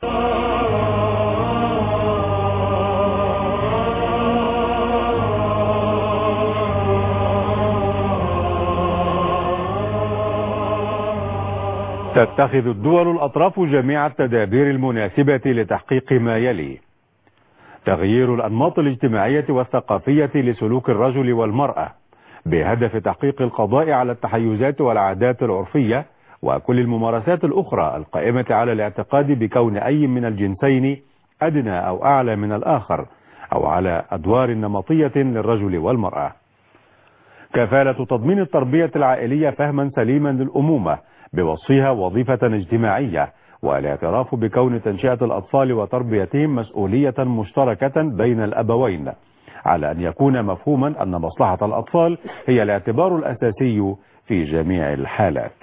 تتخذ الدول الأطراف جميع التدابير المناسبة لتحقيق ما يلي تغيير الأنماط الاجتماعية والثقافية لسلوك الرجل والمرأة بهدف تحقيق القضاء على التحيزات والعادات العرفية وكل الممارسات الأخرى القائمة على الاعتقاد بكون أي من الجنسين أدنى أو أعلى من الآخر أو على أدوار نمطية للرجل والمرأة كفالة تضمين التربية العائلية فهما سليما للأمومة بوصفها وظيفة اجتماعية والاعتراف بكون تنشئة الأطفال وتربيتهم مسؤولية مشتركة بين الأبوين على أن يكون مفهوما أن مصلحة الأطفال هي الاعتبار الأساسي في جميع الحالات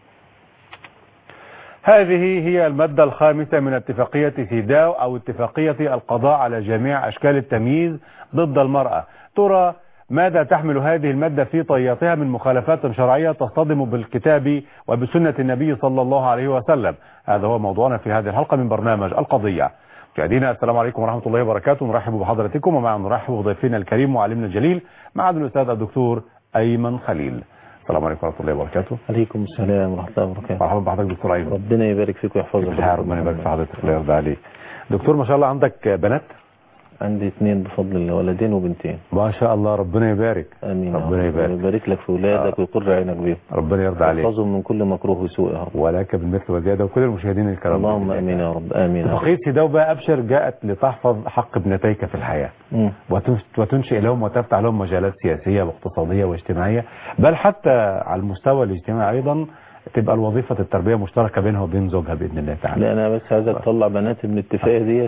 هذه هي المادة الخامسة من اتفاقية سيداو أو اتفاقية القضاء على جميع أشكال التمييز ضد المرأة ترى ماذا تحمل هذه المادة في طياتها من مخالفات شرعية تصطدم بالكتاب وبسنة النبي صلى الله عليه وسلم هذا هو موضوعنا في هذه الحلقة من برنامج القضية مشاهدينا السلام عليكم ورحمة الله وبركاته نرحب بحضراتكم ومع نرحب بضيفنا الكريم وعلمنا الجليل مع الأستاذ الدكتور أيمن خليل السلام عليكم ورحمة الله وبركاته عليكم السلام ورحمة الله وبركاته مرحبا بحضرتك دكتور أيمن ربنا يبارك فيك ويحفظك بالحياة ربنا يبارك في حضرتك الله يرضى عليك دكتور ما شاء الله عندك بنات عندي اثنين بفضل الله ولدين وبنتين ما شاء الله ربنا يبارك امين يا ربنا رب. يبارك. يبارك لك في اولادك ويقر عينك بيهم ربنا يرضى عليك يحفظهم من كل مكروه وسوء يا رب ولك بالمثل وزيادة وكل المشاهدين الكرام اللهم امين يا رب امين يا رب اتفاقية سيداو بقى أبشر جاءت لتحفظ حق ابنتيك في الحياة مم. وتنش- وتنشئ لهم وتفتح لهم مجالات سياسية واقتصادية واجتماعية بل حتى على المستوى الاجتماعي أيضا تبقى الوظيفة التربية مشتركة بينها وبين زوجها بإذن الله تعالى لا انا بس عايزك تطلع بناتي من الاتفاقيه ديت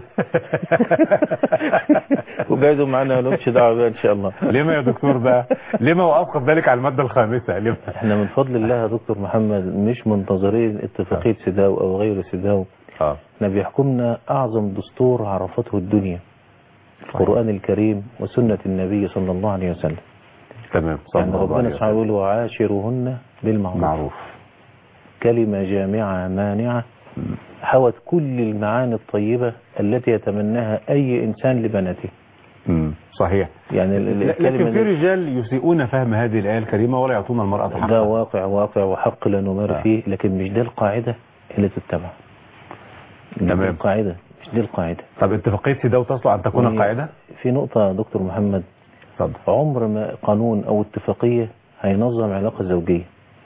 وجايزهم معانا مالهمش دعوه بيها ان شاء الله لما يا دكتور بقى لما وأوقف ذلك على المادة الخامسة لما احنا من فضل الله يا دكتور محمد مش منتظرين اتفاقيه سيداو او غير سيداو اه احنا بيحكمنا اعظم دستور عرفته الدنيا القران الكريم وسنه النبي صلى الله عليه وسلم تمام صلى يعني الله ربنا عليه سبحانه وسلم يقول وعاشرهن بالمعروف معروف كلمة جامعة مانعة حوت كل المعاني الطيبة التي يتمناها أي إنسان لبناته مم. صحيح يعني ال- ال- لا- لكن الكلمة في دي رجال يسيئون فهم هذه الآية الكريمة ولا يعطون المرأة ده حقها واقع واقع وحق لا نمار آه. فيه لكن مش دي القاعدة اللي تتبع مش دي تمام. القاعدة مش دي القاعدة طب اتفاقية سيداو تصلح أن تكون وهي- قاعدة في نقطة يا دكتور محمد اتفضل عمر ما قانون أو اتفاقية هينظم علاقة زوجية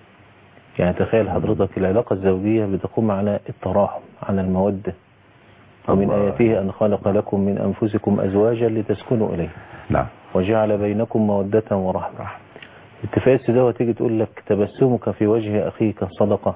يعني تخيل حضرتك العلاقة الزوجية بتقوم على التراحم على المودة ومن الله. آياته أن خلق لكم من أنفسكم أزواجا لتسكنوا إليه نعم وجعل بينكم مودة ورحمة اتفاقية السداوة تيجي تقول لك تبسمك في وجه أخيك صدقة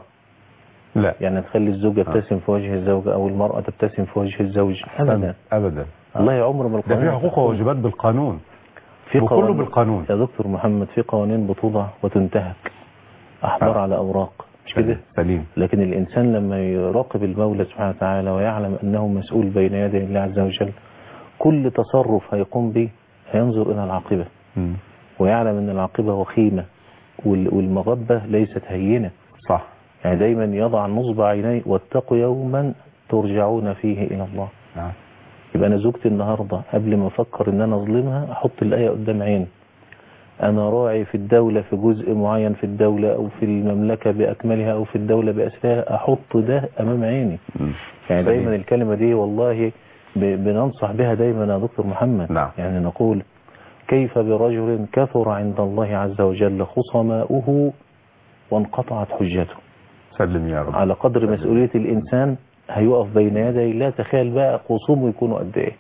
لا يعني تخلي الزوجة تبتسم في وجه الزوجة أو المرأة تبتسم في وجه الزوج أبدا أبدا الله عمر ما ده في القانون حقوق وواجبات بالقانون في وكله قوانين- بالقانون يا دكتور محمد في قوانين بتوضع وتنتهك أحضر آه. على أوراق مش كده سليم لكن الإنسان لما يراقب المولى سبحانه وتعالى ويعلم أنه مسؤول بين يدي الله عز وجل كل تصرف هيقوم به هينظر إلى العاقبة مم. ويعلم أن العاقبة وخيمة وال- والمغبة ليست هينة صح يعني دايما يضع نصب عينيه واتقوا يوما ترجعون فيه إلى الله نعم يبقى أنا زوجتي النهاردة قبل ما أفكر إن أنا أظلمها أحط الآية قدام عيني أنا راعي في الدولة في جزء معين في الدولة أو في المملكة بأكملها أو في الدولة بأسرها أحط ده أمام عيني مم. يعني سليم. دايما الكلمة دي والله ب- بننصح بها دايما يا دكتور محمد نعم. يعني نقول كيف برجل كثر عند الله عز وجل خصماؤه وانقطعت حجته سلم يا رب على قدر مسؤولية الإنسان هيقف بين يدي الله تخيل بقى خصومه يكونوا قد إيه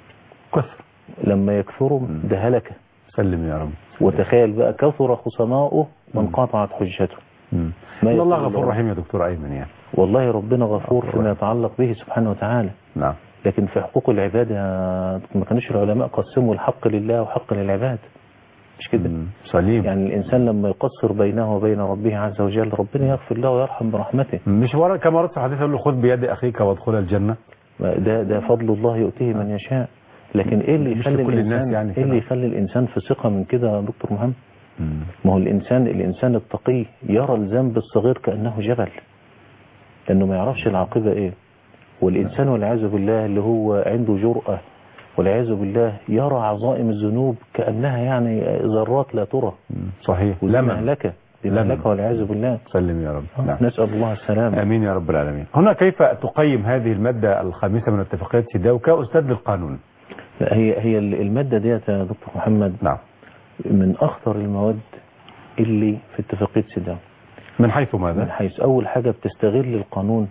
كسر لما يكثروا ده هلكة سلم يا رب وتخيل بقى كثر خصماؤه وانقطعت حجته مم. ما إن الله يقول غفور الله. رحيم يا دكتور أيمن يعني والله ربنا غفور غفور. فيما يتعلق به سبحانه وتعالى نعم لكن في حقوق العباد يا- ما كانوش العلماء قسموا الحق لله وحق للعباد مش كده مم. سليم يعني الإنسان لما يقصر بينه وبين ربه عز وجل ربنا يغفر له ويرحم برحمته مش ورا كما ورد في الحديث يقول له خذ بيد أخيك وادخل الجنة ده ده فضل الله يؤتيه من يشاء لكن ايه اللي مش يخلي لكل الناس الانسان يعني ايه اللي كده. يخلي الانسان في ثقه من كده يا دكتور محمد مم. ما هو الانسان الانسان التقي يرى الذنب الصغير كانه جبل لانه ما يعرفش العاقبه ايه والإنسان والعياذ بالله اللي هو عنده جرأة والعياذ بالله يرى عظائم الذنوب كأنها يعني ذرات لا ترى مم. صحيح ودي لمن مهلكة دي لمن. مهلكة والعياذ بالله سلم يا رب نعم. نسأل الله السلامة امين يا رب العالمين هنا كيف تقيم هذه الماده الخامسه من اتفاقيه سيداو كاستاذ للقانون لا، هي هي المادة ديت يا دكتور محمد نعم من أخطر المواد اللي في اتفاقية سيداو من حيث من ماذا حيث أول حاجة بتستغل القانون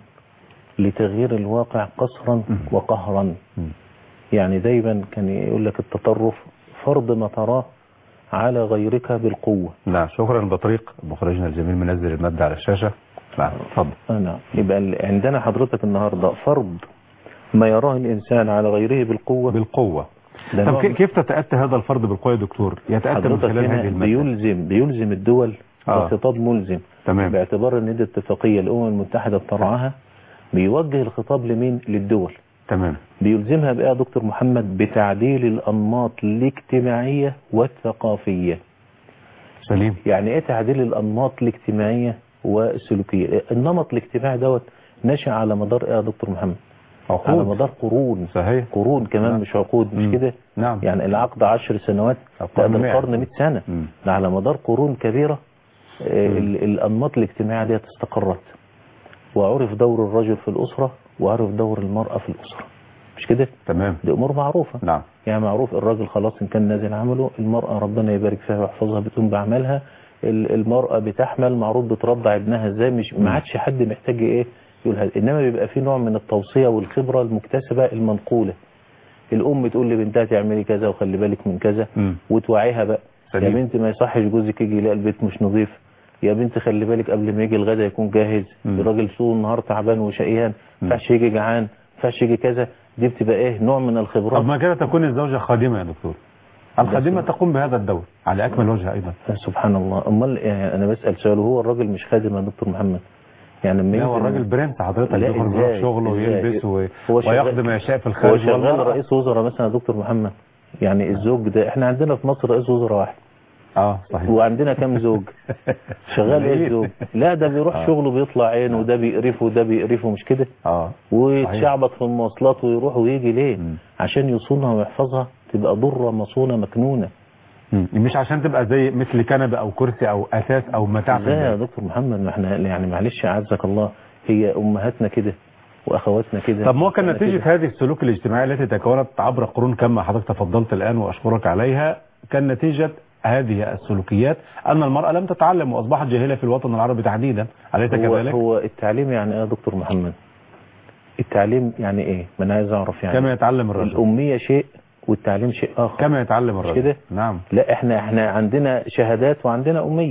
لتغيير الواقع قصرا وقهرا مم. يعني دايما كان يقول لك التطرف فرض ما تراه على غيرك بالقوة نعم شكرا بطريق مخرجنا الجميل منزل الماده على الشاشه نعم اتفضل آه نعم يبقى ال- عندنا حضرتك النهاردة فرض ما يراه الإنسان على غيره بالقوة بالقوه ده طب نوع كي- كيف تتاتى هذا الفرض بالقوه يا دكتور يتاتى من حضرتك خلال هنا هذه الماده بيلزم بيلزم الدول آه. بخطاب ملزم تمام باعتبار ان دي اتفاقية الأمم المتحدة بترعاها بيوجه الخطاب لمين للدول تمام بيلزمها بقى يا دكتور محمد بتعديل الأنماط الاجتماعية والثقافية سليم يعني ايه تعديل الأنماط الاجتماعية والسلوكية النمط الاجتماعي دوت نشأ على مدار ايه يا دكتور محمد على عقود مدار قرون صحيح قرون كمان نعم. مش عقود مم. مش كده نعم يعني العقد عشر سنوات لا القرن ده مئة. القرن 100 سنة مم. ده على مدار قرون كبيرة آه، مم. ال- الأنماط الاجتماعية ديت استقرت وعرف دور الرجل في الأسرة وعرف دور المرأة في الأسرة مش كده تمام دي أمور معروفة نعم يعني معروف الراجل خلاص إن كان نازل عمله المرأة ربنا يبارك فيها ويحفظها بتقوم بعملها ال- المرأة بتحمل معروف بترضع ابنها ازاي مش ما عادش حد محتاج ايه يقول هذا انما بيبقى في نوع من التوصية والخبرة المكتسبة المنقولة الام تقول لبنتها تعملي كذا وخلي بالك من كذا مم. وتوعيها بقى يا سليم. بنت ما يصحش جوزك يجي يلاقي البيت مش نظيف يا بنت خلي بالك قبل ما يجي الغدا يكون جاهز مم. الراجل طول النهار تعبان وشقيان ما ينفعش يجي جعان ما ينفعش يجي كذا دي بتبقى ايه نوع من الخبرات طب ما كده تكون الزوجة خادمة يا دكتور الخادمة تقوم بهذا الدور على أكمل وجه أيضا سبحان الله امال يعني انا بسال سؤال هو الراجل مش خادم يا دكتور محمد يعني لما لا هو ينزل- الراجل برنس حضرتك لا، بيخرج إزاي؟ يروح شغله إزاي؟ ويلبس و... هو شغال- ويقضي ما يشاء في هو الخارج شغال والمرأة. رئيس وزراء مثلا يا دكتور محمد يعني الزوج ده احنا عندنا في مصر رئيس وزراء واحد اه صحيح وعندنا كام زوج شغال ايه قليل. الزوج لا ده بيروح آه. شغله بيطلع عينه وده بيقرفه وده بيقرفه مش كده اه ويتشعبط في المواصلات ويروح ويجي ليه مم. عشان يصونها ويحفظها تبقى ضرة مصونة مكنونة مم. مش عشان تبقى زي مثل كنبة أو كرسي أو أساس أو متاع في ازاي يا البيت. دكتور محمد ما احنا يعني معلش عزك الله هي امهاتنا كده واخواتنا كده طب ما كان إحنا نتيجة كده. هذه السلوك الاجتماعي التي تكونت عبر قرون كما حضرتك تفضلت الآن وأشكرك عليها كان نتيجة هذه السلوكيات أن المرأة لم تتعلم وأصبحت جاهلة في الوطن العربي تحديدا أليس هو, كذلك؟ هو التعليم يعني ايه يا دكتور محمد التعليم يعني ايه ما انا عايز اعرف يعني كما يتعلم الرجل الاميه شيء والتعليم شيء اخر كما يتعلم مش الرجل كده؟ نعم لا احنا احنا عندنا شهادات وعندنا اميه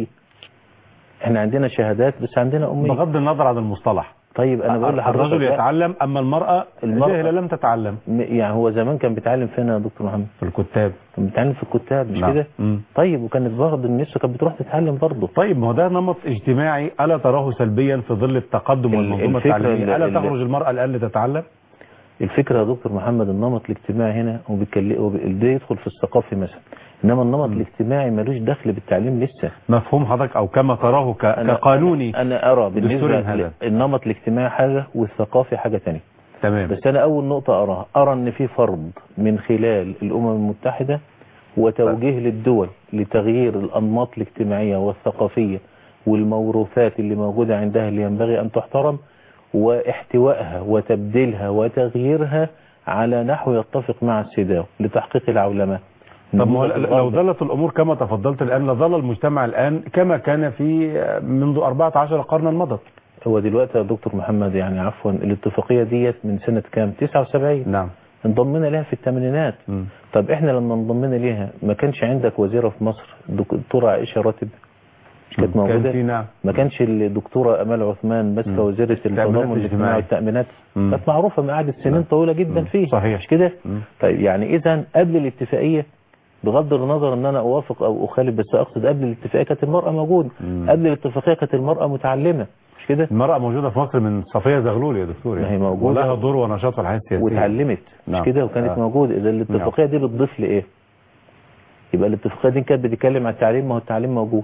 احنا عندنا شهادات بس عندنا اميه بغض النظر عن المصطلح طيب انا بقول لحضرتك الرجل لا، يتعلم أما المرأة المرأة- جاهلة لم تتعلم م- يعني هو زمان كان بيتعلم فين يا دكتور محمد في الكتاب كان بيتعلم في الكتاب مش نعم. كده مم. طيب وكانت برضه النساء كانت بتروح تتعلم برضه طيب ما هو ده نمط اجتماعي ألا تراه سلبيا في ظل التقدم ال- والمنظومة الفكرة التعليمية اللي- ألا اللي- تخرج المرأة الآن لتتعلم الفكرة يا دكتور محمد النمط الاجتماعي هنا هو بيكلم هو بي- ده يدخل في الثقافي مثلا انما النمط الاجتماعي ملوش دخل بالتعليم لسه مفهوم حضرتك أو كما تراه ك- أنا كقانوني انا, أنا ارى بالنسبة دستوري هذا. النمط الاجتماعي حاجة والثقافي حاجة تانية تمام بس انا اول نقطة اراها ارى ان في فرض من خلال الامم المتحدة وتوجيه للدول لتغيير الانماط الاجتماعية والثقافية والموروثات اللي موجودة عندها اللي ينبغي ان تحترم واحتوائها وتبديلها وتغييرها على نحو يتفق مع السيداو لتحقيق العولمة طب ما هو نموذج لو الغرب. ظلت الأمور كما تفضلت الآن لظل المجتمع الآن كما كان في منذ 14 قرنا مضت هو دلوقتي يا دكتور محمد يعني عفوا الاتفاقية ديت من سنة كام 79 نعم انضمنا لها في الثمانينات مم. طب احنا لما انضمنا ليها ما كانش عندك وزيرة في مصر دكتورة عائشة راتب مش كانت كان في موجودة نعم ما كانش الدكتورة امال عثمان ماسكة مم. وزيرة التأمينات التضامن الاجتماعي الاجتماعي. والتأمينات مم. كانت معروفة ما قعدت سنين نعم. طويلة جدا مم. فيه صحيح. مش كده مم. طيب يعني اذا قبل الاتفاقية بغض النظر ان انا اوافق او اخالف بس اقصد قبل الاتفاقية كانت المرأة موجودة مم. قبل الاتفاقية كانت المرأة متعلمة مش كده المرأة موجودة في مصر من صفية زغلول يا دكتور ما هي موجودة. ولها دور ونشاط في الحياة السياسية واتعلمت نعم. مش كده وكانت آه. موجودة اذا الاتفاقية دي بتضيف لايه يبقى الاتفاقية دي كانت بتتكلم عن التعليم ما هو التعليم موجود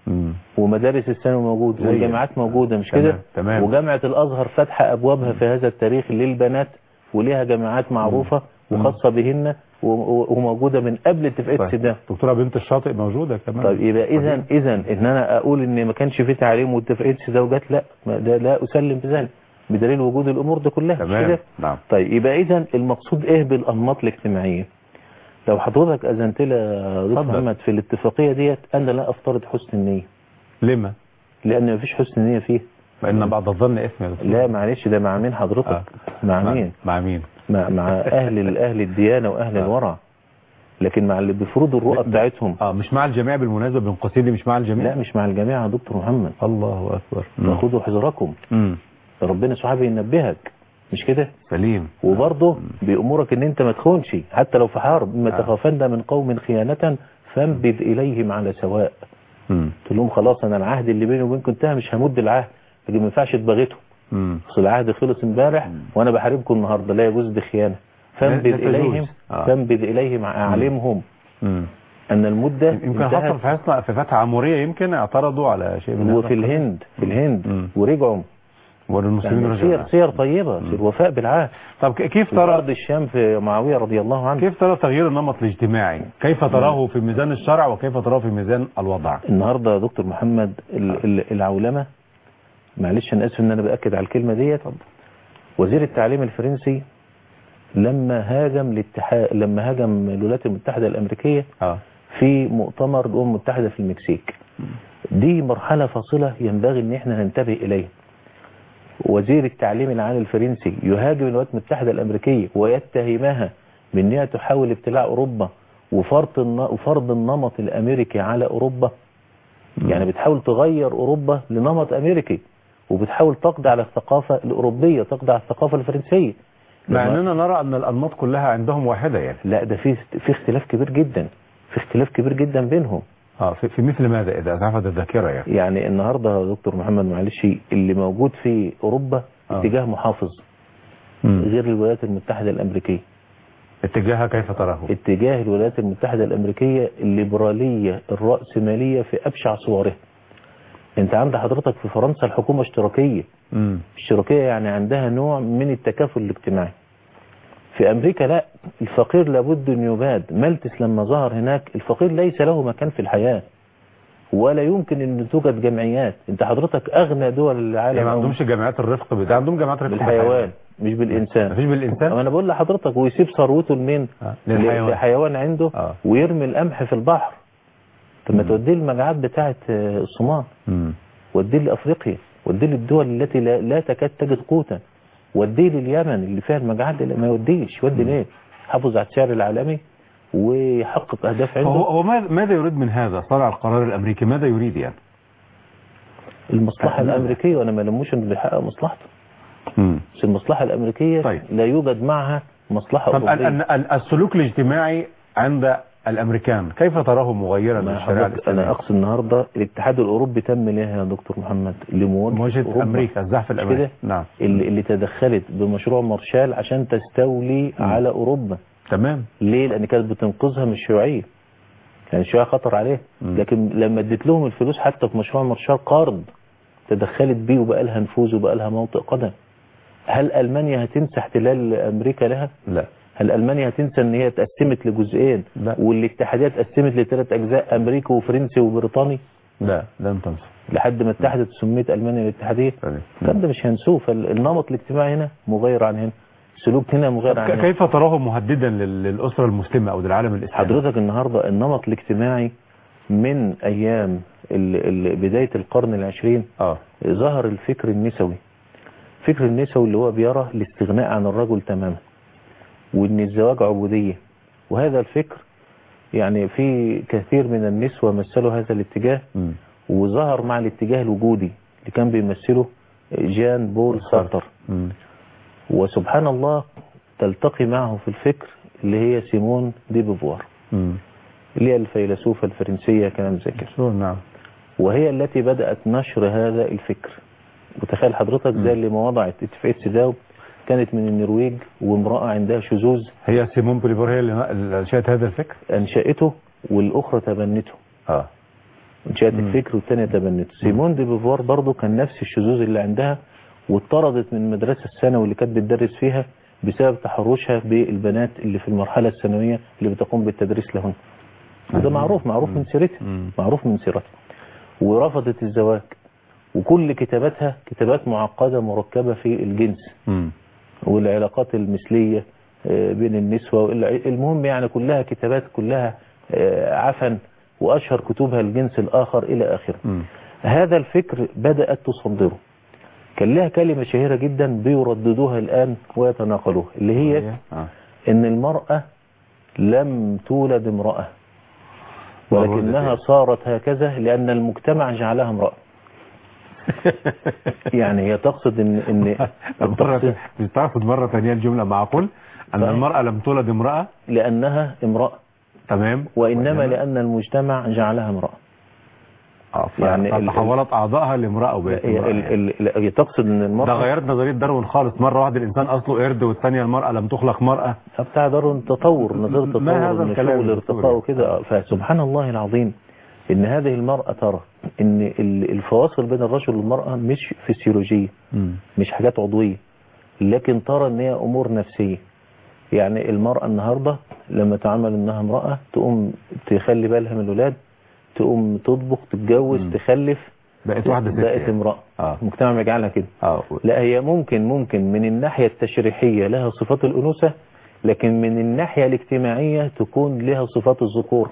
مم. ومدارس الثانوي موجود زي- والجامعات موجودة مش تمام، كده تمام. وجامعة الأزهر فاتحة أبوابها في هذا التاريخ للبنات وليها جامعات معروفة وخاصة بهن و- و- وموجودة من قبل اتفاقية طيب. السدان دكتورة بنت الشاطئ موجودة كمان طيب يبقى اذا اذا ان انا اقول ان ما كانش في تعليم واتفاقيه زوجات لا ما ده لا اسلم بذلك بدليل وجود الامور دي كلها مش تمام كده نعم طيب يبقى اذا المقصود ايه بالانماط الاجتماعيه لو حضرتك اذنت لي يا دكتور اتفضل. محمد في الاتفاقيه ديت انا لا افترض حسن النيه لما لان ما فيش حسن نيه فيه فإن بعد الظن اسم يا دكتور لا معلش ده مع مين حضرتك آه. مع مع- مين مع مين مع, مع اهل اهل الديانه واهل آه. الورع لكن مع اللي بيفرضوا الرؤى ب- بتاعتهم اه مش مع الجميع بالمناسبة بين قوسين دي مش مع الجميع لا مش مع الجماعه يا دكتور محمد الله أكبر فخذوا حذركم مم. ربنا سبحانه ينبهك مش كده سليم وبرضه بيأمرك ان انت ما تخونش حتى لو في حرب ما آه. تخافن من قوم خيانة فانبذ اليهم على سواء مم. تقول لهم خلاص انا العهد اللي بيني وبينكم انتهى مش همد العهد لكن ما ينفعش تبغته مم. اصل العهد خلص امبارح وانا بحاربكم النهارده لا يجوز بخيانه فانبذ لا تجوز. اليهم آه. فانبذ اليهم اعلمهم مم. ان المده يمكن انتهت حصل في حصل في فتح عمورية يمكن اعترضوا على شيء من هذا وفي الهند في الهند مم. ورجعوا والمسلمين يعني رجعوا سير سير طيبه سير وفاء بالعهد طب ك- كيف في ترى ارض الشام في معاويه رضي الله عنه كيف ترى تغيير النمط الاجتماعي كيف تراه في ميزان الشرع وكيف تراه في ميزان الوضع النهارده يا دكتور محمد ال- ال- العولمه معلش انا اسف ان انا باكد على الكلمه ديت وزير التعليم الفرنسي لما هاجم الاتحاد لما هاجم الولايات المتحده الامريكيه اه في مؤتمر الامم المتحده في المكسيك دي مرحله فاصله ينبغي ان احنا ننتبه اليها وزير التعليم العالي الفرنسي يهاجم الولايات المتحده الامريكيه ويتهمها بانها تحاول ابتلاع اوروبا وفرض الن- وفرض النمط الامريكي على اوروبا يعني بتحاول تغير اوروبا لنمط امريكي وبتحاول تقضي على الثقافه الاوروبيه تقضي على الثقافه الفرنسيه مع لما- اننا نرى ان الانماط كلها عندهم واحده يعني لا ده في في اختلاف كبير جدا في اختلاف كبير جدا بينهم اه في, في مثل ماذا اذا اتعفت الذاكره يعني يعني النهارده يا دكتور محمد معلش اللي موجود في اوروبا آه. اتجاه محافظ مم. غير الولايات المتحده الامريكيه اتجاهها كيف تراه اتجاه الولايات المتحده الامريكيه الليبراليه الراسماليه في ابشع صورها انت عند حضرتك في فرنسا الحكومه اشتراكيه مم. اشتراكيه يعني عندها نوع من التكافل الاجتماعي في امريكا لا الفقير لابد ان يباد مالتس لما ظهر هناك الفقير ليس له مكان في الحياه ولا يمكن ان توجد جمعيات انت حضرتك اغنى دول العالم يعني ما عندهمش جامعات الرفق ده عندهم جامعات رفق بالحيوان مش بالانسان مفيش بالانسان اما انا بقول لحضرتك ويسيب ثروته لمين آه. ل- للحيوان لحيوان عنده آه. ويرمي القمح في البحر طب ما توديه المجاعات بتاعه آه، الصومال مم. وديه لافريقيا وديه للدول التي لا, لا تكاد تجد قوتا وديه لليمن اللي فيها المجاعات اللي ما يوديش يودي ليه حافظ على السعر العالمي ويحقق اهداف هو عنده هو ماذا ماذا يريد من هذا صانع القرار الامريكي ماذا يريد يعني المصلحه آه. الامريكيه وانا ما لموش انه بيحقق مصلحته مم. بس المصلحه الامريكيه طيب. لا يوجد معها مصلحه طب ال- اوروبيه ال- ال- السلوك الاجتماعي عند الامريكان كيف تراه مغيرا ما للشريعه حضرتك انا الاسلاميه اقصد النهارده الاتحاد الاوروبي تم ليه يا دكتور محمد لمواجهه مواجهه أوروبا. امريكا الزحف مش الامريكي كده؟ نعم اللي, اللي تدخلت بمشروع مارشال عشان تستولي على اوروبا تمام ليه لان كانت بتنقذها من الشيوعيه كان الشيوعيه خطر عليه مم. لكن لما اديت لهم الفلوس حتى في مشروع مارشال قرض تدخلت بيه وبقى لها نفوذ وبقى لها موطئ قدم هل المانيا هتنسى احتلال امريكا لها لا هل المانيا هتنسى ان هي اتقسمت لجزئين لا. والاتحاديه اتقسمت لثلاث اجزاء امريكي وفرنسي وبريطاني لا لن تنسى لحد ما اتحدت سميت المانيا الاتحاديه يعني. الكلام ده مش هنسوه فالنمط الاجتماعي هنا مغير عن هنا السلوك هنا مغير عن ك- هنا كيف تراه مهددا لل- للاسره المسلمه او للعالم الاسلامي حضرتك النهارده النمط الاجتماعي من ايام ال ال بدايه القرن العشرين اه ظهر الفكر النسوي الفكر النسوي اللي هو بيرى الاستغناء عن الرجل تماما وان الزواج عبوديه وهذا الفكر يعني في كثير من النسوة مثلوا هذا الاتجاه مم. وظهر مع الاتجاه الوجودي اللي كان بيمثله جان بول سارتر مم. وسبحان الله تلتقي معه في الفكر اللي هي سيمون دي بوفوار مم. اللي هي الفيلسوفة الفرنسية كلام زي كده شو نعم وهي التي بدأت نشر هذا الفكر وتخيل حضرتك زي اللي ما وضعت اتفاقية سيداو كانت من النرويج وامرأة عندها شذوذ هي سيمون بوليفور هي اللي اللي انشأت هذا الفكر أنشأته والأخرى تبنته اه انشأت مم. الفكر والثانية تبنته سيمون دي بوفوار برضه كان نفس الشذوذ اللي عندها واتطردت من المدرسة الثانوي اللي كانت بتدرس فيها بسبب تحرشها بالبنات اللي في المرحلة الثانوية اللي بتقوم بالتدريس لهن ده معروف معروف من سيرتها مم. معروف من سيرتها ورفضت الزواج وكل كتاباتها كتابات معقدة مركبة في الجنس مم. والعلاقات المثلية آه، بين النسوة والع- المهم يعني كلها كتابات كلها آه، عفن وأشهر كتبها الجنس الآخر إلى آخره مم. هذا الفكر بدأت تصدره كان لها كلمة شهيرة جدا بيرددوها الآن ويتناقلوها اللي هي آه. إن المرأة لم تولد امرأة ولكنها ولدت صارت هكذا لأن المجتمع جعلها امرأة يعني هي تقصد إن إن طب مرة تقصد بتعرف مرة ثانية الجملة معقول أن طيب. المرأة لم تولد امرأة لأنها امرأة تمام وإنما لأن المجتمع جعلها امرأة آه، يعني يعني ال- تحولت أعضائها لامرأة وبقت هي امرأة ال- يعني. ال- ال- هي تقصد ان ده المرأة غيرت نظرية داروين خالص مرة واحدة الإنسان أصله قرد والثانية المرأة لم تخلق مرأة بتاع دار تطور نظرية ما تطور هذا النشوء الكلام والارتقاء الدكتور؟ وكده فسبحان الله العظيم ان هذه المرأة ترى ان ال- الفواصل بين الرجل والمرأة مش فسيولوجية مش حاجات عضوية لكن ترى ان هي امور نفسية يعني المرأة النهاردة لما تعمل انها امرأة تقوم تخلي بالها من الولاد تقوم تطبخ تتجوز مم. تخلف بقت واحدة ست بقت يعني. امرأة اه المجتمع بيجعلها كده اه لا هي ممكن ممكن من الناحية التشريحية لها صفات الأنوثة لكن من الناحية الاجتماعية تكون لها صفات الذكور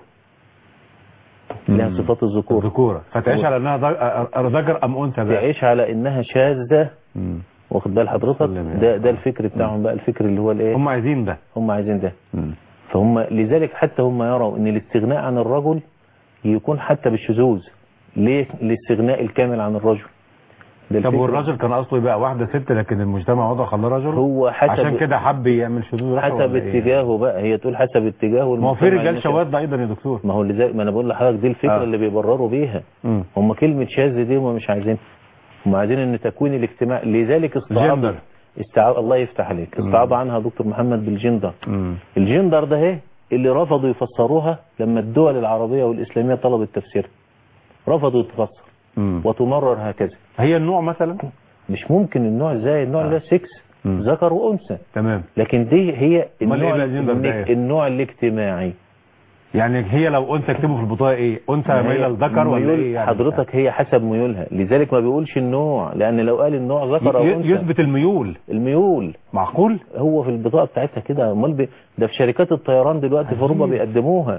لها مم. صفات الذكور الذكورة فتعيش و- على أنها ذ- ذكر أم أنثى بقى تعيش على إنها شاذة مم. واخد بال حضرتك سلم يا ده ده الفكر بتاعهم بقى الفكر اللي هو الايه هم عايزين ده هم عايزين ده مم. فهم لذلك حتى هم يروا ان الاستغناء عن الرجل يكون حتى بالشذوذ ليه الاستغناء الكامل عن الرجل ده طب الفكر. والراجل كان أصله يبقى واحدة ست لكن المجتمع وضع خلاه رجل هو حسب عشان كده حب يعمل شذوذ رحمة حسب ولا إيه؟ اتجاهه بقى هي تقول حسب اتجاهه ما هو في المجتمع رجال اللي شواذ أيضا يا دكتور ما هو لذلك ما انا بقول لحضرتك دي الفكره آه. اللي بيبرروا بيها مم. هم كلمه شاذ دي هم مش عايزين هم عايزين ان تكوين الاجتماع لذلك استعاض جندر. استعاض الله يفتح عليك مم. استعاض عنها دكتور محمد بالجندر مم. الجندر ده اهي اللي رفضوا يفسروها لما الدول العربيه والاسلاميه طلبت تفسيرها رفضوا تفسر مم. وتمرر هكذا هي النوع مثلا مش ممكن النوع ازاي النوع آه. ده سكس مم. ذكر وانثى تمام لكن دي هي أمال إيه النوع بقى الجندر ده إيه؟ النوع الاجتماعي يعني هي لو أنثى اكتبوا في البطاقة إيه أنثى ما هي مايلة للذكر ولا ميول إيه يعني حضرتك هي حسب ميولها لذلك ما بيقولش النوع لان لو قال النوع ذكر او ي- انثى يثبت الميول الميول معقول هو في البطاقه بتاعتها كده امال بي- ده في شركات الطيران دلوقتي في اوروبا عجيب. بيقدموها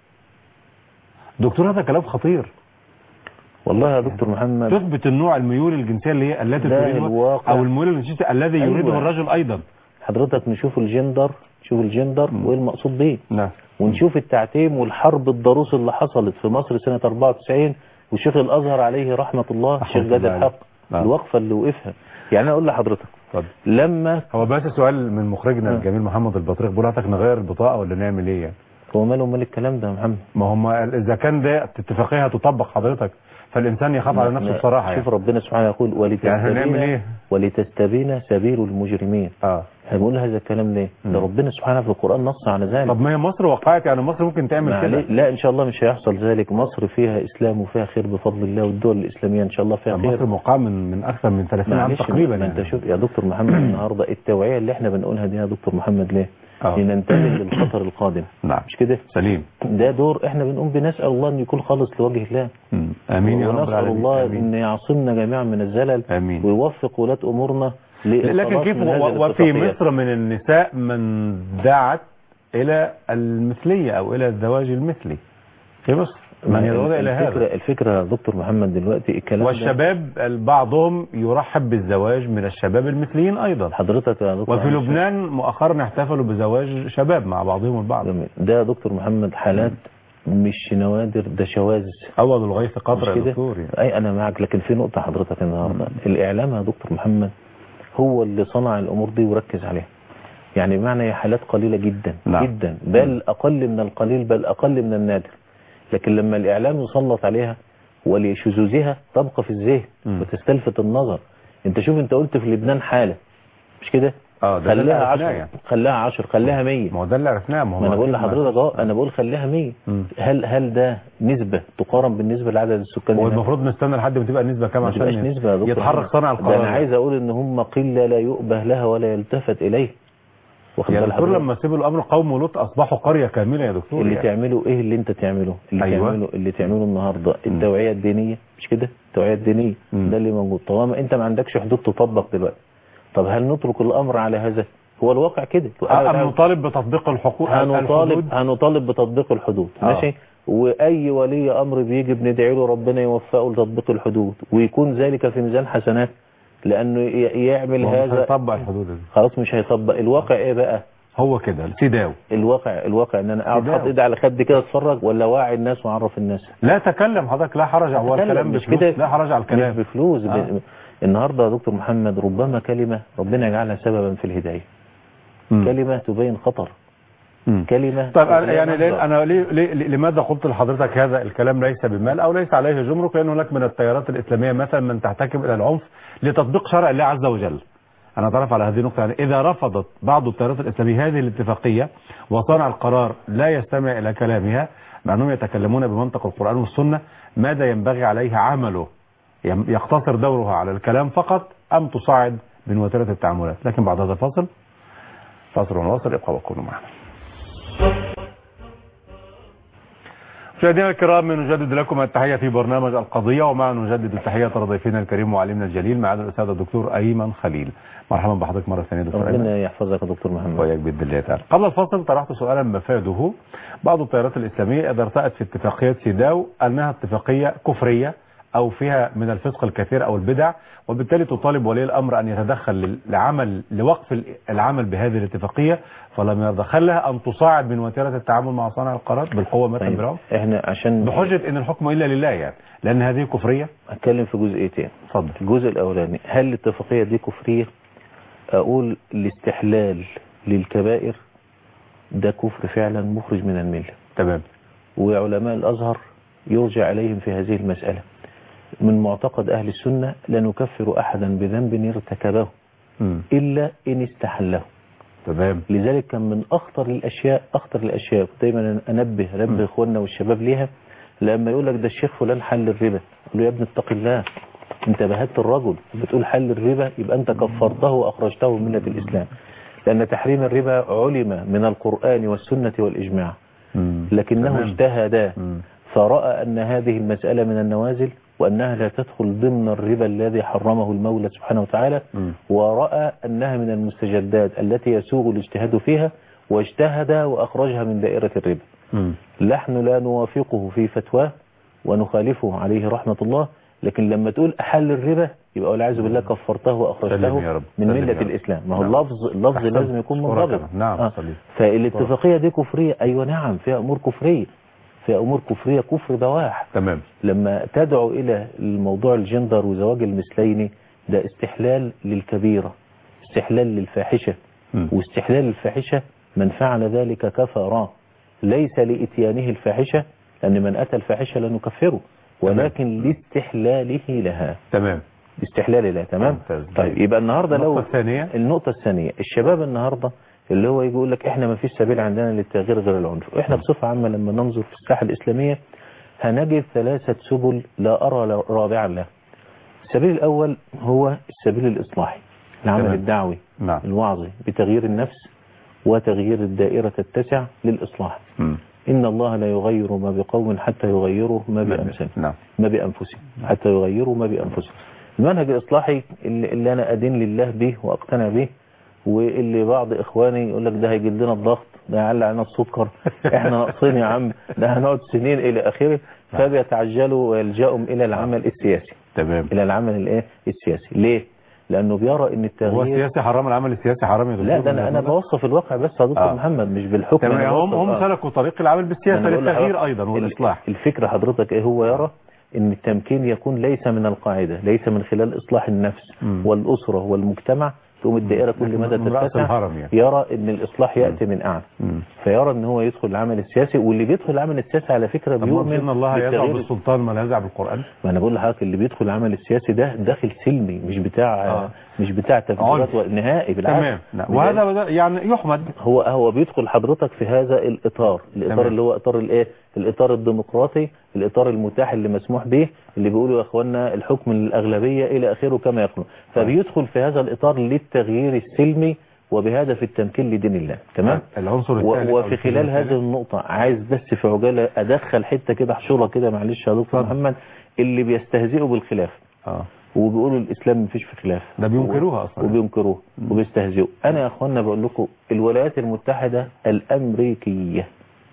دكتور هذا كلام خطير والله يا دكتور محمد تثبت النوع الميول الجنسية اللي هي التي ده تريدها الواقع. أو الميول الجنسي الذي أيوة. يريده الرجل أيضا حضرتك نشوف الجندر نشوف الجندر مم. وايه المقصود بيه نعم ونشوف التعتيم والحرب الضروس اللي حصلت في مصر سنة 94 وشيخ الازهر عليه رحمة الله رحمة شيخ جاد الله عليه. الحق نعم. الوقفة اللي وقفها يعني انا اقول لحضرتك اتفضل لما هو بس سؤال من مخرجنا آه. الجميل محمد البطريق بيقول لك نغير البطاقة ولا نعمل ايه يعني هو ماله مال الكلام ده يا محمد ما هم اذا كان ده اتفاقية هتطبق حضرتك فالانسان يخاف على لا- نفسه لا. بصراحة شوف يعني ربنا سبحانه يقول يعني هنعمل ولتستبين ايه ولتستبين سبيل المجرمين اه هنقول هذا الكلام ليه مم. ده ربنا سبحانه في القرآن نص على ذلك طب ما هي مصر وقعت يعني مصر ممكن تعمل ما كده عليه- لا ان شاء الله مش هيحصل ذلك مصر فيها اسلام وفيها خير بفضل الله والدول الاسلاميه ان شاء الله فيها طب خير مصر موقعة من من اكثر من 30 عام معلش تقريبا ما انت يعني شوف يا دكتور محمد النهارده التوعيه اللي احنا بنقولها دي يا دكتور محمد ليه؟ آه. لننتبه للخطر القادم نعم مش كده؟ سليم ده دور احنا بنقوم بنسال الله ان يكون خالص لوجه الله مم. امين يا رب ونسال العالمين الله آمين. ان يعصمنا جميعا من الزلل امين ويوفق ولاة امورنا لكن للخلاص كيف من هذه و- وفي الاتفاقيات. مصر من النساء من دعت الى المثلية او الى الزواج المثلي في مصر من يدعو الى هذا الفكرة, الفكرة يا دكتور محمد دلوقتي الكلام ده والشباب بعضهم يرحب بالزواج من الشباب المثليين ايضا حضرتك يا دكتور وفي أنا لبنان مؤخرا احتفلوا بزواج شباب مع بعضهم البعض جميل. ده يا دكتور محمد حالات مش نوادر ده شواذ اول الغيث قطر مش يا كده؟ دكتور يعني. اي انا معك لكن في نقطة حضرتك النهاردة الاعلام يا دكتور محمد هو اللي صنع الامور دي وركز عليها يعني بمعنى هي حالات قليلة جدا نعم. جدا بل اقل من القليل بل اقل من النادر لكن لما الاعلام يسلط عليها ولشذوذها تبقى في الذهن مم. وتستلفت النظر انت شوف انت قلت في لبنان حالة مش كده اه ده اللي خليها عرفناه 10 يعني. خليها 10 خليها 100 ما هو ده اللي عرفناه ما هو ما انا بقول أكيد ما- لحضرتك اه انا بقول خليها 100 مم. هل هل ده نسبة تقارن بالنسبة لعدد السكان هو هناك؟ المفروض نستنى لحد ما تبقى النسبه كام ما عشان تبقاش نسبة يا دكتور يتحرك محمد. صانع ده القرار انا عايز اقول ان هم قلة لا يؤبه لها ولا يلتفت اليه واخد يا بال دكتور حضرتك؟ لما سيبوا الامر قوم لوط اصبحوا قريه كامله يا دكتور اللي يعني. تعمله ايه اللي انت تعمله اللي أيوة. تعمله اللي تعمله النهارده التوعيه الدينيه مش كده التوعيه الدينيه مم. ده اللي موجود طالما انت ما عندكش حدود تطبق دلوقتي طب هل نترك الامر على هذا هو الواقع كده أم نطالب بتطبيق الحقوق هنطالب الحدود؟ هنطالب بتطبيق الحدود آه. ماشي واي ولي امر بيجي بندعي له ربنا يوفقه لتطبيق الحدود ويكون ذلك في ميزان حسنات لانه ي- يعمل ما هو مش هذا هيطبق الحدود دي خلاص مش هيطبق الواقع ايه بقى هو كده سيداو الواقع الواقع ان انا اقعد سيداو. احط ايدي على خدي كده اتفرج ولا واعي الناس واعرف الناس لا تكلم حضرتك لا حرج هو أتكلم، الكلام مش بفلوس كده لا حرج على مش الكلام بفلوس آه. ب... النهارده يا دكتور محمد ربما كلمه ربنا يجعلها سببا في الهدايه مم. كلمه تبين خطر مم. كلمه طيب أنا لا يعني ليه نحذر. انا ليه ليه لماذا قلت لحضرتك هذا الكلام ليس بمال او ليس عليه جمرك لان هناك من التيارات الاسلاميه مثلا من تحتكم الى العنف لتطبيق شرع الله عز وجل انا اتعرف على هذه النقطه يعني اذا رفضت بعض التيارات الاسلاميه هذه الاتفاقيه وصانع القرار لا يستمع الى كلامها مع انهم يتكلمون بمنطق القران والسنه ماذا ينبغي عليه عمله يم- يقتصر دورها على الكلام فقط ام تصاعد من وتيره التعاملات لكن بعد هذا الفاصل فاصل ونواصل ابقوا وكونوا معنا مشاهدينا الكرام نجدد لكم التحية في برنامج القضية ومع نجدد التحية لضيفنا الكريم وعلمنا الجليل معنا الأستاذ الدكتور أيمن خليل مرحبا بحضرتك مرة ثانية دكتور أيمن ربنا يحفظك يا دكتور محمد وإياك بإذن الله تعالى قبل الفصل طرحت سؤالا مفاده بعض التيارات الإسلامية إذا ارتأت في اتفاقية سيداو أنها اتفاقية كفرية أو فيها من الفسق الكثير أو البدع وبالتالي تطالب ولي الأمر أن يتدخل لل- لعمل لوقف العمل بهذه الاتفاقية فلم يتدخل لها أن تصاعد من وتيرة التعامل مع صانع القرار بالقوة مثلا طيب بالعنف احنا عشان بحجة ان الحكم الا لله يعني لان هذه كفرية اتكلم في جزئيتين اتفضل الجزء الاولاني هل الاتفاقيه دي كفريه اقول الاستحلال للكبائر ده كفر فعلا مخرج من المله تمام وعلماء الازهر يرجع اليهم في هذه المساله من معتقد اهل السنه لا نكفر احدا بذنب ارتكبه مم. الا ان استحله تمام لذلك كان من اخطر الاشياء اخطر الاشياء دايما انبه انبه اخواننا والشباب ليها لما يقول لك ده الشيخ فلان حل الربا يقول له يا ابني اتق الله انت بهدت الرجل بتقول حل الربا يبقى انت كفرته واخرجته من مله الاسلام لان تحريم الربا علم من القران والسنه والاجماع مم. لكنه تمام. اجتهد مم. فرأى أن هذه المسألة من النوازل وأنها لا تدخل ضمن الربا الذي حرمه المولى سبحانه وتعالى مم. ورأى أنها من المستجدات التي يسوغ الاجتهاد فيها واجتهد وأخرجها من دائرة الربا مم. نحن لا نوافقه في فتواه ونخالفه عليه رحمة الله لكن لما تقول أحل الربا يبقى والعياذ بالله كفرته سلم وأخرجته يا رب. من سلم يا ملة رب. الإسلام ما هو نعم. اللفظ اللفظ أحسنت. لازم يكون أشكرك منضبط أنا. نعم، آه. صليب. فالاتفاقية دي كفرية أيوة نعم فيها أمور كفرية فيها أمور كفرية كفر بواح تمام لما تدعو إلى الموضوع الجندر وزواج المثلين ده استحلال للكبيرة استحلال للفاحشة مم. واستحلال الفاحشة من فعل ذلك كفر ليس لإتيانه الفاحشة لأن من أتى الفاحشة لا نكفره ولكن لاستحلاله لها تمام استحلال لها تمام ممتاز. طيب يبقى النهاردة لو النقطة الثانية النقطة الثانية الشباب النهاردة اللي هو يجي يقول لك احنا ما فيش سبيل عندنا للتغيير غير العنف احنا بصفة عامة لما ننظر في الساحة الإسلامية هنجد ثلاثة سبل لا أرى رابعا لها السبيل الأول هو السبيل الإصلاحي العمل تمام. الدعوي نعم الوعظي بتغيير النفس وتغيير الدائرة تتسع للإصلاح مم. إن الله لا يغير ما بقوم حتى يغيروا ما بأنفسهم نعم ما بأنفسهم حتى يغيروا ما بأنفسهم المنهج الإصلاحي اللي, اللي أنا أدين لله به وأقتنع به واللي بعض إخواني يقول لك ده هيجيب لنا الضغط ده هيعلى علينا السكر احنا ناقصين يا عم ده هنقعد سنين إلى آخره فبيتعجلوا ويلجأوا إلى العمل السياسي تمام إلى العمل الإيه السياسي ليه؟ لأنه بيرى إن هو التغيير السياسي حرام العمل السياسي حرام يا دكتور لا ده أنا أنا بوصف الواقع بس يا دكتور آه. محمد مش بالحكم تمام أنا هم بوصف- هم آه. سلكوا طريق العمل بالسياسة أنا بقول للتغيير لحضرتك أيضا ال- والإصلاح الفكرة حضرتك ايه هو يرى ان التمكين يكون ليس من القاعدة ليس من خلال اصلاح النفس مم. والاسرة والمجتمع تقوم الدائرة كل مدى من رأس تتسع الهرم يعني. يرى ان الاصلاح يأتي من اعلى مم. فيرى ان هو يدخل العمل السياسي واللي بيدخل العمل السياسي على فكره طب بيؤمن ان الله يزع بالتغيير بالسلطان ما لا يزع بالقران ما انا بقول لحضرتك اللي بيدخل العمل السياسي ده داخل سلمي مش بتاع آه. مش بتاع تفجيرات عنف. نهائي بالعكس تمام لا. وهذا بدأ- يعني يحمد هو هو بيدخل حضرتك في هذا الاطار الاطار تمام. اللي هو اطار الايه الاطار الديمقراطي الاطار المتاح اللي مسموح به اللي بيقولوا يا اخوانا الحكم للاغلبيه الى اخره كما يقولون فبيدخل في هذا الاطار للتغيير السلمي وبهدف التمكين لدين الله تمام العنصر و- الثالث أو وفي الشيء خلال الثالث. هذه النقطة عايز بس في عجالة أدخل حتة كده حشورة كده معلش يا دكتور اتفضل. محمد اللي بيستهزئوا بالخلاف اه وبيقولوا الإسلام مفيش في خلاف ده بينكروها أصلا. وبينكروه وبيستهزئوا أنا يا أخوانا بقول لكم الولايات المتحدة الأمريكية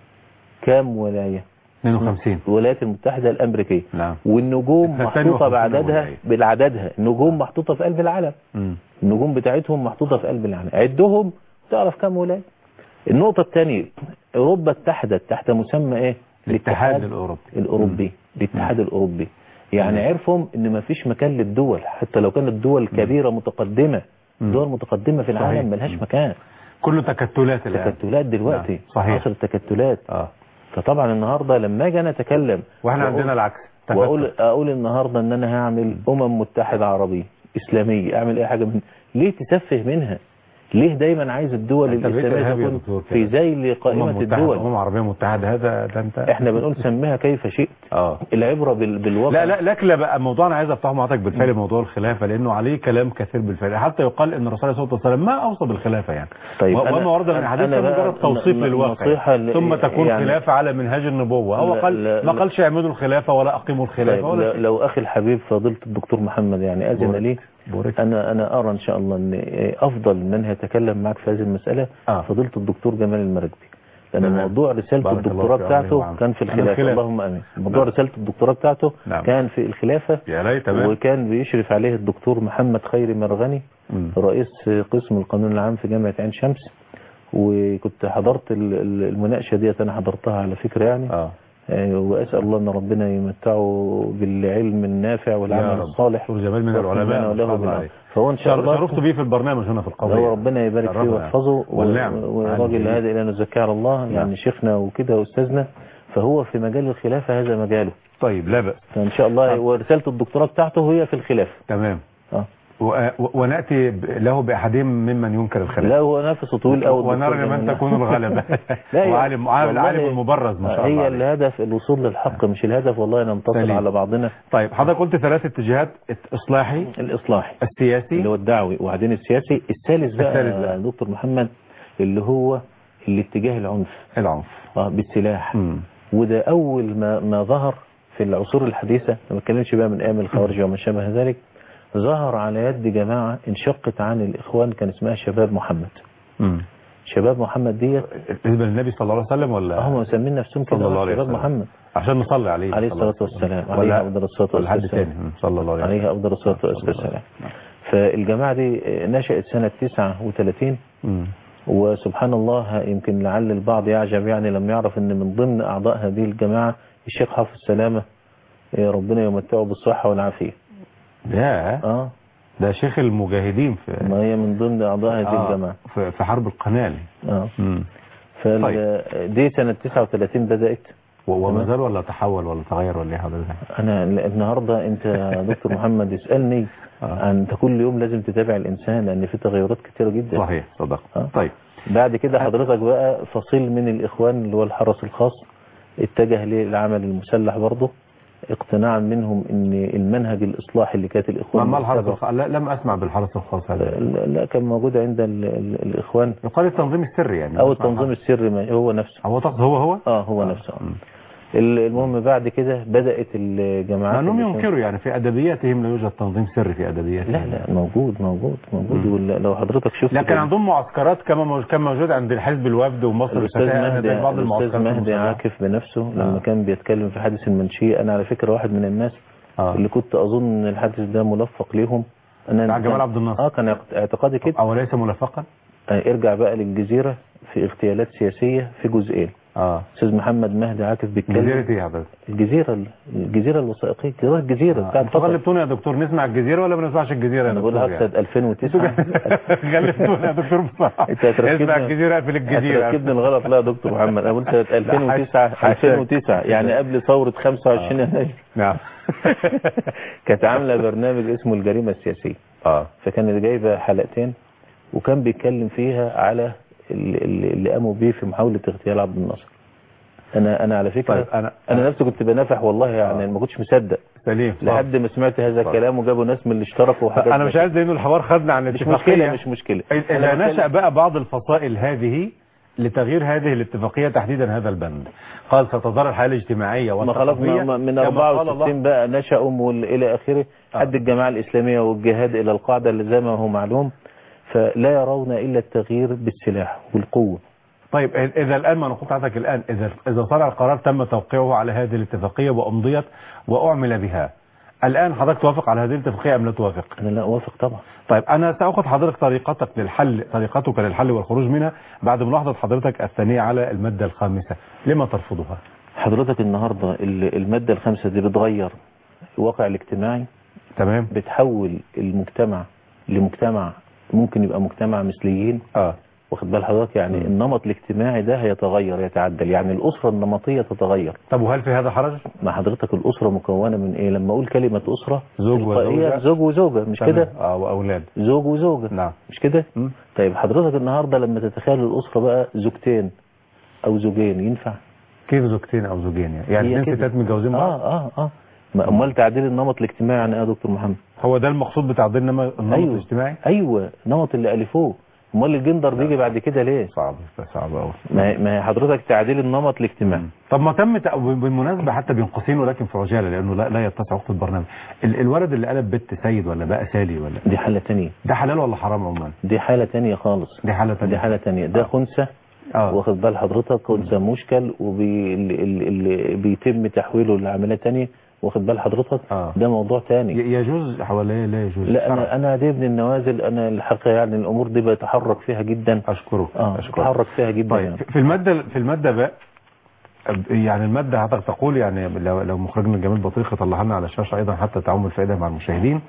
كام ولاية 52 الولايات المتحدة الأمريكية نعم والنجوم 52 محطوطة بعددها ولاية. بالعددها النجوم محطوطة في قلب العالم مم. النجوم بتاعتهم محطوطة في قلب العالم عدهم تعرف كم ولاية النقطة الثانية أوروبا اتحدت تحت مسمى إيه الاتحاد الأوروبي الأوروبي الاتحاد الأوروبي يعني عرفهم إن ما فيش مكان للدول حتى لو كانت دول كبيرة متقدمة مم. دول متقدمة في صحيح. العالم ملهاش مكان كله تكتلات الآن تكتلات دلوقتي نعم. صحيح. عصر التكتلات اه فطبعا النهاردة لما اجي انا اتكلم واحنا وأقول- عندنا العكس تفتت. واقول اقول النهارده ان انا هعمل امم متحده عربيه اسلاميه اعمل اي حاجه من ليه تسفه منها ليه دايما عايز الدول أنت بقيت الاسلاميه إرهابي يا تكون دكتور في كده. ذيل أمم قائمه متحدة الدول أمم عربية متحدة هذا ده أنت احنا بنقول سميها كيف شئت اه العبره بال- بالواقع لا لا لك لا بقى موضوع انا عايز افتحه مع حضرتك بالفعل موضوع الخلافه لانه عليه كلام كثير بالفعل حتى يقال ان الرسول عليه الصلاه والسلام ما اوصى بالخلافه يعني طيب و- أنا- وما ورد من أنا الحديث كان بقى مجرد توصيف ن- للواقع نصيحة ل- ثم تكون يعني- خلافه على منهاج النبوه هو لا- قال لا- ما لا. قالش اعملوا الخلافه ولا اقيموا الخلافه طيب ولا ل- شيء. لو اخي الحبيب فضيله الدكتور محمد يعني اذن بورك. لي بورك. انا انا ارى ان شاء الله ان افضل من يتكلم معك في هذه المساله آه. فضيله الدكتور جمال المراكبي لان تمام. موضوع رساله بارك الله الدكتوراه في بتاعته عمره وعمره. كان في عن الخلافه الخلافة. اللهم امين موضوع نعم. رساله الدكتوراه بتاعته نعم. كان في الخلافه يا ليت تمام وكان بيشرف عليه الدكتور محمد خيري مرغني مم. رئيس قسم القانون العام في جامعه عين شمس وكنت حضرت ال- ال- المناقشه ديت انا حضرتها على فكره يعني اه آه، واسال الله ان ربنا يمتعه بالعلم النافع يا والعمل رب. الصالح دكتور جمال من ويغفر العلماء لنا ما وله شاء الله بالله. عليه. فهو ان شاء الله شرفت بيه في البرنامج هنا في القضيه هو ربنا يبارك فيه شرفنا. ويحفظه والنعم. و- وراجل عالم هذا الى نزكي على الله نعم. يعني شيخنا وكده واستاذنا فهو في مجال الخلافه هذا مجاله طيب لا بأس فان شاء الله نعم. ورساله الدكتوراه بتاعته هي في الخلافه تمام اه و- و- وناتي ب- له باحدهم ممن ينكر الخلافه لا هو نفسه طويل قوي ونرى من تكون الغلبة لا يا- وعالم عالم والله عالم المبرز ما شاء الله هي عليه. الهدف الوصول للحق مش الهدف والله ننتصر سليم. على بعضنا طيب حضرتك قلت ثلاث اتجاهات اصلاحي الاصلاحي السياسي اللي هو الدعوي وبعدين السياسي الثالث بقى الثالث بقى. يا دكتور محمد اللي هو الاتجاه العنف العنف اه بالسلاح مم. وده اول ما ما ظهر في العصور الحديثه ما بتكلمش بقى من ايام الخوارج وما شابه ذلك ظهر على يد جماعه انشقت عن الاخوان كان اسمها شباب محمد مم. شباب محمد ديت بالنسبه للنبي صلى الله عليه وسلم ولا هم مسمين نفسهم صلى الله كده عليه شباب وسلم. محمد عشان نصلي عليه عليه صلى الله الصلاة والسلام ولا- عليه أفضل الصلاة ولا حد والسلام تاني مم. صلى الله عليه وسلم عليه أفضل الصلاة والسلام فالجماعة دي نشأت سنة 39 مم. وسبحان الله يمكن لعل البعض يعجب يعني لم يعرف ان من ضمن اعضاء هذه الجماعة الشيخ حافظ سلامة يا ربنا يمتعه بالصحة والعافية يا اه ده شيخ المجاهدين في ما هي من ضمن اعضاء هذه آه، الجماعة في في حرب القنال اه مم. فال دي سنة 39 بدأت و- وما تمام. زال ولا تحول ولا تغير ولا ايه حضرتك انا النهاردة انت يا دكتور محمد اسألني آه. انت كل يوم لازم تتابع الانسان لان في تغيرات كتيرة جدا صحيح صدق آه. طيب بعد كده حضرتك بقى فصيل من الإخوان اللي هو الحرس الخاص اتجه للعمل المسلح برضه اقتناعا منهم ان المنهج الإصلاحي اللي كانت الإخوان ما الحرس بتتبعه- الخاص لا لم اسمع بالحرس الخاص هذا لا, لا كان موجود عند ال ال الإخوان يقال التنظيم السري يعني أو التنظيم السري ما- هو نفسه هو تقصد هو هو اه هو نفسه مم. ال- المهم بعد كده بدأت الجماعات مع انهم اللي ينكروا يعني في ادبياتهم لا يوجد تنظيم سري في ادبياتهم لا لا موجود موجود موجود ولا- لو حضرتك شفت لكن عندهم معسكرات كما موجود كان موجود عند الحزب الوفد ومصر الأستاذ الفتاة مهدي, أنا بعض الأستاذ المعسكرات مهدي المسلحة. عاكف بنفسه لما آه. كان بيتكلم في حادث المنشية أنا على فكرة واحد من الناس آه. اللي كنت أظن إن الحادث ده ملفق ليهم أنا بتاع جمال عبد الناصر اه كان اعت- اعتقادي كده او ليس ملفقا آه، ارجع بقى للجزيرة في اغتيالات سياسية في جزئين اه استاذ محمد مهدي عاكف بيتكلم جزيرة ايه يا حضرتك؟ الجزيره الجزيره الوثائقيه جزيره الجزيره بتاعت انتوا قطر غلبتونا يا دكتور نسمع الجزيرة ولا ما نسمعش الجزيرة يا انا بقول دكتور لحضرتك سنه 2009 غلبتونا يا دكتور بصراحة انت هتركبني اسمع الجزيرة في الجزيرة هتركبني الغلط لا يا دكتور محمد انا قلت سنه 2009 حاشاك. 2009 يعني قبل ثوره 25 يناير نعم كانت عامله برنامج اسمه الجريمه السياسيه اه فكانت جايبه حلقتين وكان بيتكلم فيها على اللي, اللي اللي قاموا بيه في محاوله اغتيال عبد الناصر انا انا على فكره طيب انا انا نفسي كنت بنافح والله يعني ما كنتش مصدق سليم لحد ما سمعت هذا صح. الكلام وجابوا ناس من اللي اشتركوا وحاجات انا زي مش كده. عايز لانه الحوار خدنا عن مش الاتفاقية مشكله مش مشكله إذا أنا نشأ بتكلم- بقى بعض الفصائل هذه لتغيير هذه الاتفاقية تحديدا هذا البند قال ستظل الحياة الاجتماعية ما خلاص والثقافية ما- من كما قال 64 الله بقى نشأوا وال- الى اخره آه. حد الجماعه الاسلاميه والجهاد الى القاعده اللي زي ما هو معلوم فلا يرون الا التغيير بالسلاح والقوه طيب إذا الآن ما نقول حضرتك الآن إذا إذا صدر القرار تم توقيعه على هذه الاتفاقية وأمضيت وأعمل بها الآن حضرتك توافق على هذه الاتفاقية أم لا توافق؟ انا لا اوافق طبعا طيب أنا سأخذ حضرتك طريقتك للحل طريقتك للحل والخروج منها بعد ملاحظة حضرتك الثانية على المادة الخامسة لما ترفضها؟ حضرتك النهارده ال- الماده الخامسه دي بتغير الواقع الاجتماعي تمام؟ بتحول المجتمع لمجتمع ممكن يبقى مجتمع مثليين آه واخد بال حضرتك يعني مم. النمط الاجتماعي ده هيتغير يتعدل يعني الأسرة النمطية تتغير طب وهل في هذا حرج؟ مع حضرتك الأسرة مكونة من إيه لما أقول كلمة أسرة زوج تلقائية وزوجة. زوج وزوجة مش تمام. كده آه وأولاد زوج وزوجة نعم مش كده مم. طيب حضرتك النهاردة لما تتخيل الأسرة بقى زوجتين أو زوجين ينفع كيف زوجتين أو زوجين يعني؟ يعني هي اثنين كده. ستات متجوزين بعض؟ آه آه آه ما أمال تعديل النمط الاجتماعي يعني إيه يا دكتور محمد هو ده المقصود بتعديل النمط النمط أيوه. الاجتماعي؟ أيوه نمط اللي ألفوه أمال الجندر بيجي بعد كده ليه صعب صعب قوي ما هي- ما هي حضرتك تعديل النمط الاجتماعي طب ما تم تق- بالمناسبة حتى بين قوسين ولكن في عجالة لأنه لا, لا يتسع وقت البرنامج ال- الولد اللي قلب بنت سيد ولا بقى سالي ولا دي حالة تانية ده حلال ولا حرام عموما دي حالة تانية خالص دي حالة تانية دي حالة تانية ده آه. خنثى اه واخد بال حضرتك خنثى مشكل وبيتم بيتم تحويله لعملية تانية واخد بال حضرتك آه. ده موضوع تاني ي- يجوز ولا لا يجوز لا شرعاً. انا انا دي من النوازل انا الحقيقة يعني الامور دي بتحرك فيها جدا أشكرك اه أشكرك بتحرك فيها جدا طيب يعني. في المادة في المادة بقى يعني المادة حضرتك تقول يعني لو لو مخرجنا جمال بطيخ يطلعها لنا على الشاشة أيضا حتى تعم الفائدة مع المشاهدين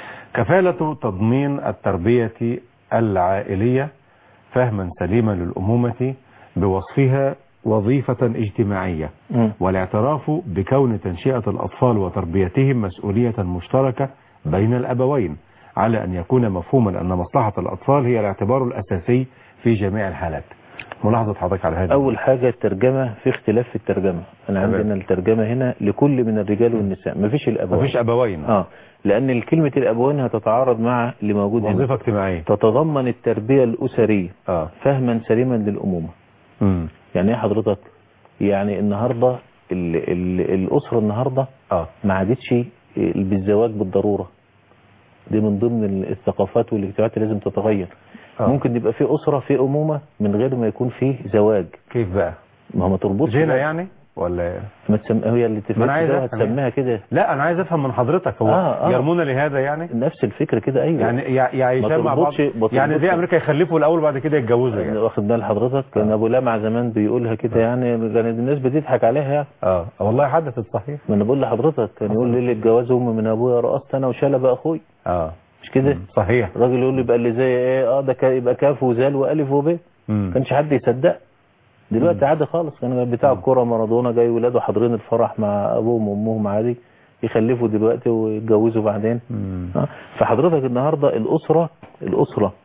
كفالة تضمين التربية العائلية فهما سليما للأمومة بوصفها وظيفة اجتماعية مم. والاعتراف بكون تنشئة الأطفال وتربيتهم مسؤولية مشتركة بين الأبوين على أن يكون مفهوما أن مصلحة الأطفال هي الاعتبار الأساسي في جميع الحالات ملاحظة حضرتك على هذا اول حاجة الترجمة في اختلاف في الترجمة انا تمام. عندنا الترجمة هنا لكل من الرجال والنساء مفيش الابوين مفيش أبوين اه لان كلمة الابوين هتتعارض مع اللي موجود هنا وظيفة اجتماعية تتضمن التربية الاسرية اه فهما سليما للامومة امم يعني ايه حضرتك يعني النهاردة ال ال الاسرة النهاردة اه ما عادتش بالزواج بالضرورة دي من ضمن الثقافات والاجتماعات اللي لازم تتغير آه. ممكن يبقى في أسرة في أمومة من غير ما يكون فيه زواج كيف بقى ما هو ما تربطش جينا بقى. يعني ولا ما تسم... هي اللي ما أنا عايز تفكر أفهم هتسميها كده لا أنا عايز أفهم من حضرتك هو آه، آه. يرمون لهذا يعني نفس الفكرة كده أيوة يعني يع- يعيشان مع بعض تربطش- ما يعني زي تربطش. أمريكا يخلفوا الأول بعد كده يتجوزوا يعني واخد بال حضرتك كان ابو لمع زمان بيقولها كده يعني كانت الناس بتضحك عليها يعني اه والله حدثت صحيح ما انا بقول لحضرتك كان يقول لي اللي اتجوز امي من ابويا رقصت انا وشلب اخوي اه مش كده صحيح الراجل يقول لي يبقى اللي زي ايه اه ده كا- يبقى كاف وزال والف وب مم. كانش حد يصدق دلوقتي عادي خالص كان بتاع الكوره مارادونا جاي ولاده حاضرين الفرح مع ابوهم وامهم عادي يخلفوا دلوقتي ويتجوزوا بعدين مم. آه. فحضرتك النهارده الاسره الاسره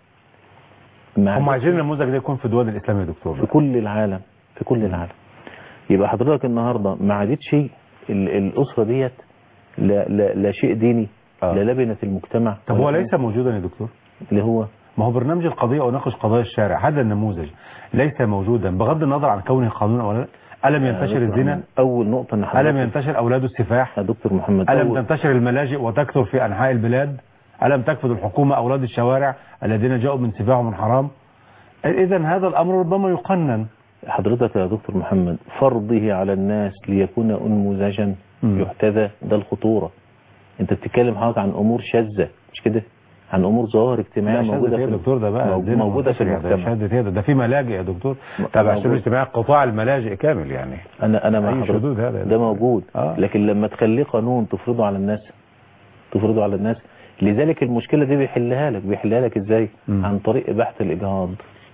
مع هم عايزين النموذج ده يكون في دول الإسلام يا دكتور في كل العالم في كل العالم يبقى حضرتك النهارده ما عادتش ال- الاسره ديت لا, لا, لا شيء ديني آه. لا لبنه المجتمع طب هو ولا- ليس موجودا يا دكتور اللي هو ما هو برنامج القضية أناقش قضايا الشارع هذا النموذج ليس موجودا بغض النظر عن كونه قانون أو لا ألم يا ينتشر دكتور الزنا محمد، اول نقطه ان ألم حضرتك ينتشر أولاد السفاح يا دكتور محمد ألم أول- تنتشر الملاجئ وتكثر في أنحاء البلاد ألم تكفد الحكومة أولاد الشوارع الذين جاءوا من سفاح ومن حرام إذا هذا الأمر ربما يقنن حضرتك يا دكتور محمد فرضه على الناس ليكون انموذجا مم. يحتذى ده الخطورة انت بتتكلم حضرتك عن امور شاذة مش كده عن امور ظواهر اجتماعيه لا موجوده شهادة ايه في يا دكتور ده بقى مو- الدين موجوده في المنتشر يعني، ده المجتمع شهادة ايه ده ده في ملاجئ يا دكتور تبع موجود. الشؤون الاجتماعية قطاع الملاجئ كامل يعني انا انا مع أي حضرتك شذوذ هذا ده موجود آه. لكن لما تخليه قانون تفرضه على الناس تفرضه على الناس لذلك المشكله دي بيحلها لك بيحلها لك ازاي مم. عن طريق اباحه الاجهاض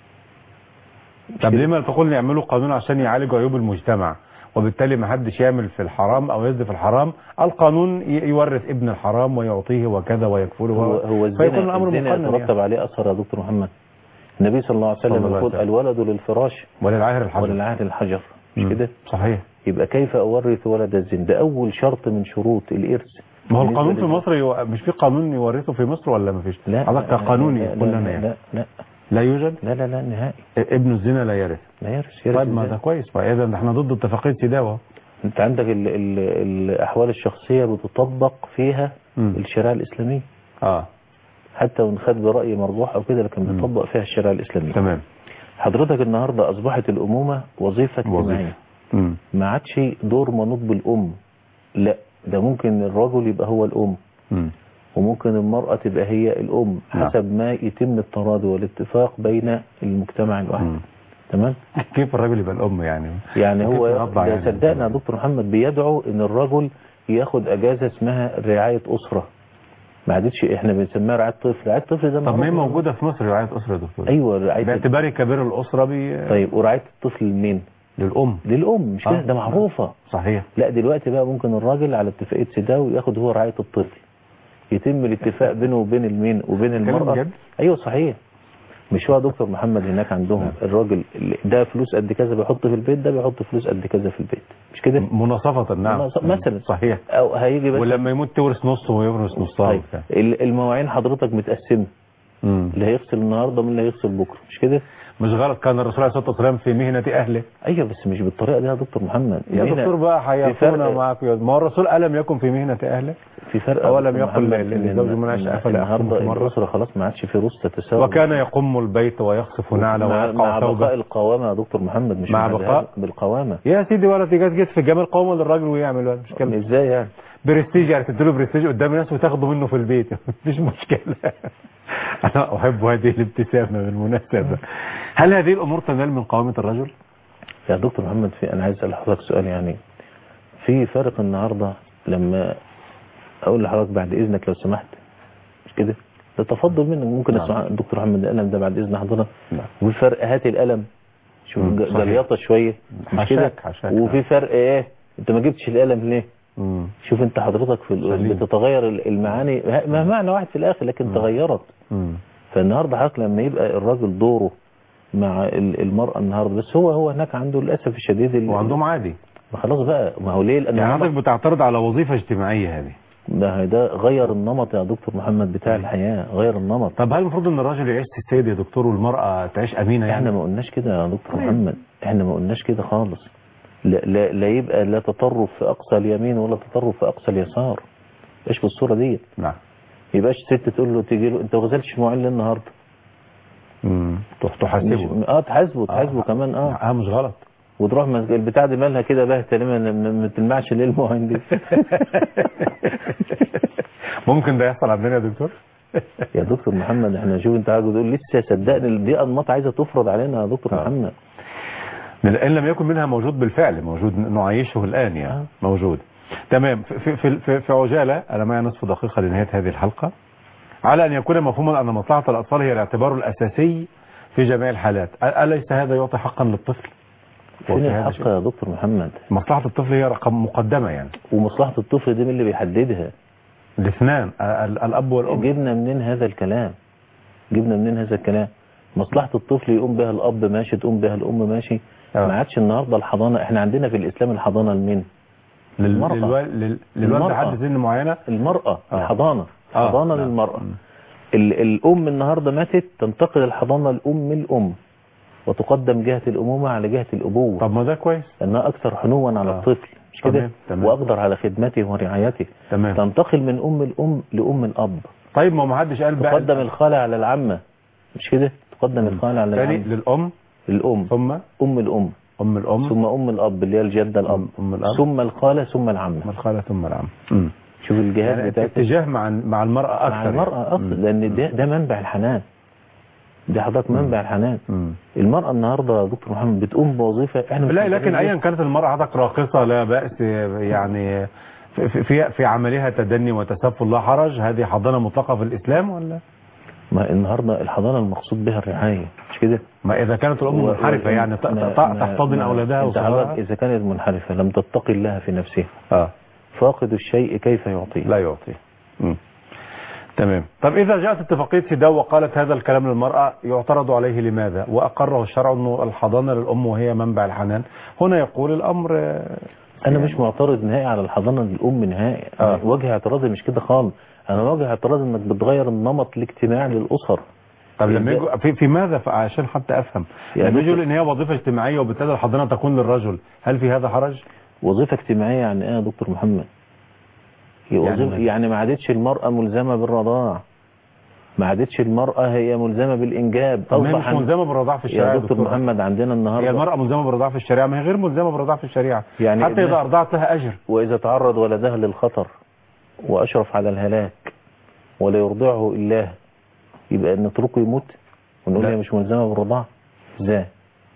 طب ليه ما تقول يعملوا قانون عشان يعالج عيوب المجتمع وبالتالي ما حدش يعمل في الحرام او يزد في الحرام القانون ي- يورث ابن الحرام ويعطيه وكذا ويكفله هو هو فيكون الزنا الامر الزنا مقنن يترتب يعني. عليه اثر يا دكتور محمد النبي صلى الله عليه صلى وسلم الله عليه يقول وسلم. الولد للفراش وللعاهر الحجر وللعهد الحجر مش مم. كده صحيح يبقى كيف اورث ولد الزنا ده اول شرط من شروط الارث ما هو بالنسبة القانون في لل- مصر يو... مش في قانون يورثه في مصر ولا ما فيش لا حضرتك لا، كقانوني لا يقول لا لنا لا, يعني لا لا لا يوجد لا لا لا نهائي ابن الزنا لا يرث لا يرث يرث طيب ما إزاي؟ ده كويس فاذا ده احنا ضد اتفاقيه سيداوه انت عندك ال ال الاحوال الشخصيه بتطبق فيها مم. الشريعه الاسلاميه اه حتى وان خد براي مرجوح او كده لكن مم. بيطبق فيها الشريعه الاسلاميه تمام حضرتك النهارده اصبحت الامومه وظيفه اجتماعيه وظيفه مم. ما عادش دور منوط بالام لا ده ممكن الرجل يبقى هو الام مم. وممكن المرأة تبقى هي الأم نعم. حسب ما يتم التراضي والاتفاق بين المجتمع الواحد مم. تمام كيف الراجل يبقى الام يعني يعني كيف هو يرضع ده يعني؟ صدقنا يا دكتور محمد بيدعو ان الرجل ياخد اجازه اسمها رعايه اسره ما عادتش احنا بنسميها رعايه طفل رعايه طفل ده طب ما هي معروف. موجوده في مصر رعايه اسره يا دكتور ايوه رعايه باعتباري كبير الاسره بي... طيب ورعايه الطفل لمين للام للام مش كده آه. ده معروفه صحيح لا دلوقتي بقى ممكن الراجل على اتفاقيه سداو ياخد هو رعايه الطفل يتم الاتفاق بينه وبين المين وبين كلام المراه بجد؟ ايوه صحيح مش هو يا دكتور محمد هناك عندهم الراجل اللي ده فلوس قد كذا بيحط في البيت ده بيحط فلوس قد كذا في البيت مش كده مناصفه نعم مناصفة، مثلا. صحيح او هيجي بس ولما يموت تورث نصه ويورث نصها طيب وبتاع. ال- المواعين حضرتك متقسمه مم. اللي هيغسل النهارده من اللي هيغسل بكره مش كده مش غلط كان الرسول عليه الصلاه والسلام في مهنه اهله ايوه بس مش بالطريقه دي يا دكتور محمد يا هنا دكتور بقى في حياتنا فرق- معك ما هو الرسول الم يكن في مهنه اهله في فرق أولم يا دكتور يقل محمد ل- إن- لزوج من عشت إن أفلا النهارده أحكمكم مرة؟ الاسره خلاص ما عادش في رص تتساوى وكان يقم البيت ويخصف نعله مع, مع ويقع بقاء ثوبه القوامه يا دكتور محمد مش مع الذهاب بقاء؟ بالقوامه يا سيدي ولا تجاز في الجمال قوما للراجل ويعمل ولا مشكله ازاي يعني برستيج يعني تديله برستيج قدام الناس وتاخده منه في البيت مفيش مشكله انا احب هذه الابتسامه بالمناسبه هل هذه الامور تنال من قوامه الرجل؟ يا دكتور محمد في انا عايز اسال حضرتك سؤال يعني في فرق النهارده لما اقول لحضرتك بعد اذنك لو سمحت مش كده ده تفضل منك ممكن نعم. اسمع دكتور محمد القلم ده بعد اذن حضرتك نعم. وفي فرق هات القلم شوف مم، ج- صحيح. جليطه شويه مش كده حشاك- حشاك، وفي فرق ايه انت ما جبتش القلم ليه مم. شوف انت حضرتك في ال- سليم. بتتغير ال- المعاني ما معنى واحد في الاخر لكن تغيرت مم. فالنهارده حضرتك لما يبقى الراجل دوره مع ال- المرأة النهارده بس هو هو هناك عنده للأسف الشديد ال- وعندهم عادي ما خلاص بقى ما هو ليه لأن يعني النمط- حضرتك بتعترض على وظيفه اجتماعيه هذه ده ده غير النمط يا دكتور محمد بتاع الحياة غير النمط طب هل المفروض ان الراجل يعيش السيد يا دكتور والمراه تعيش امينه احنا يعني؟ ما قلناش كده يا دكتور محمد احنا ما قلناش كده خالص لا, لا, لا يبقى لا تطرف في أقصى اليمين ولا تطرف في أقصى اليسار ايش بالصورة دي نعم يبقاش ست تقول له تيجي له انت ما غسلتش مواعين ليه النهارده مم. تح- تحاسبه مش- اه تحاسبه تحاسبه كمان اه اه مش غلط وتروح ماسك البتاع دي مالها كده باهته ليه ما- ما ما تلمعش ليه المواعين دي ممكن ده يحصل عندنا يا دكتور يا دكتور محمد احنا شوف انت عايز تقول لسه صدقني دي انماط عايزه تفرض علينا يا دكتور آه. محمد ان لم يكن منها موجود بالفعل موجود نعيشه الان يعني آه. موجود تمام في في في, في عجاله انا معي نصف دقيقه لنهايه هذه الحلقه على ان يكون مفهوما ان مصلحه الاطفال هي الاعتبار الاساسي في جميع الحالات أ- اليس هذا يعطي حقا للطفل فين وفي هذا الحق شيء. يا دكتور محمد مصلحه الطفل هي رقم مقدمه يعني ومصلحه الطفل دي مين اللي بيحددها الاثنان ال- ال- الاب والام جبنا منين هذا الكلام جبنا منين هذا الكلام مصلحه الطفل يقوم بها الاب ماشي تقوم بها الام ماشي آه. ما عادش النهارده الحضانه احنا عندنا في الاسلام الحضانه لمين لل- المرأة. للوال- لل- للوالد المرأة. حد سن معينه المراه آه. الحضانه آه. حضانه نعم. للمراه مم. ال- الأم النهاردة ماتت تنتقل الحضانة الأم الأم وتقدم جهة الأمومة على جهة الأبوة طب ما ده كويس لأنها أكثر حنوا على آه. الطفل مش كده تمام، تمام. وأقدر على خدمته ورعايته تمام تنتقل من أم الأم لأم الأب طيب ما ما حدش قال بقى تقدم الخالة على العمة مش كده تقدم الخالة على ثاني العمة للام الأم ثم أم الأم ام الام ثم أم الأب اللي هي الجدة الأب ام الاب ثم الخالة ثم العمة ثم الخالة ثم العم مم. شوف الجهاد يعني بتاعت اتجاه مع مع المرأة أكثر مع المرأة يعني. أكثر مم. لأن ده, ده منبع الحنان ده حضرتك منبع الحنان مم. المرأة النهاردة يا دكتور محمد بتقوم بوظيفة احنا مش لا متخيلين لكن ايا كانت المرأة حضرتك راقصة لا بأس يعني في في في عملها تدني وتسفل لا حرج هذه حضانة مطلقة في الإسلام ولا ما النهاردة الحضانة المقصود بها الرعاية مش كده ما إذا كانت الأم و- منحرفة و- يعني ت- ما- ت- ما- تحتضن ما- أولادها انت حضرتك وصغارها إذا كانت منحرفة لم تتقي الله في نفسها آه فاقد الشيء كيف يعطيه لا يعطي مم. تمام طب إذا جاءت اتفاقية سيداو وقالت هذا الكلام للمرأة يعترض عليه لماذا وأقره الشرع أنه الحضانة للأم وهي منبع الحنان هنا يقول الأمر آه، انا مش معترض نهائي على الحضانه للام نهائي آه. وجه اعتراضي مش كده خالص انا وجه اعتراضي انك بتغير النمط الاجتماعي للاسر طب لما إزاي؟ يجوا في, في ماذا ف- عشان حتى أفهم يا لما يجوا دكتور- إن هي وظيفة اجتماعية وبالتالي الحضانة تكون للرجل هل في هذا حرج؟ وظيفه اجتماعيه يعني ايه يا دكتور محمد هي يعني وظيفه ماذا؟ يعني ما عادتش المراه ملزمه بالرضاعه ما عادتش المراه هي ملزمه بالانجاب طب ما هي أصبح مش عن- ملزمة بالرضاعة في الشريعة يا دكتور محمد عندنا هي النهارده المرأة ملزمة بالرضاعة في الشريعة ما هي غير ملزمة بالرضاعة في الشريعة يعني حتى إذا ابنها- أرضعت لها أجر واذا تعرض ولدها للخطر واشرف على الهلاك ولا يرضعه الا يبقى نتركه يموت ونقول لا. هي مش ملزمه بالرضاعه ازاي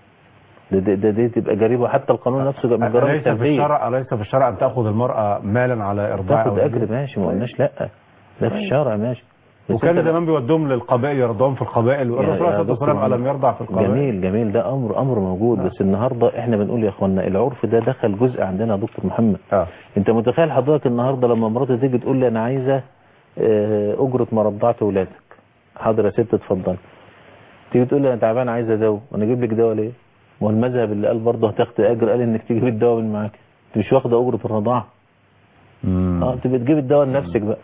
ده ده, ده دي تبقى جريمه حتى القانون نفسه من جرائم أليس في التنفيذ الشرع أليس في الشرع أن تأخذ المرأة مالا على إرضاع تاخد أولادها؟ اجر ماشي ما قلناش لا ده في الشارع ماشي بس وكان أنت- زمان بيودوهم للقبائل يرضعون في القبائل والرسول يا- يا عليه الصلاة دكتور والسلام ألم محمد. يرضع في القبائل جميل جميل ده امر امر موجود بس النهارده احنا بنقول يا اخوانا العرف ده دخل جزء عندنا يا دكتور محمد آه. انت متخيل حضرتك النهارده لما مراتي تيجي تقول لي انا عايزه آه، اجره مرضعه اولادك حاضر يا ست اتفضل تيجي تقول لي انا تعبان عايزه دواء وانا اجيب لك دواء ليه؟ ما هو المذهب اللي قال برضه هتاخد اجر قال انك تجيب الدواء من معاك انت مش واخده اجره الرضاعه مم. اه انت بتجيب الدواء لنفسك بقى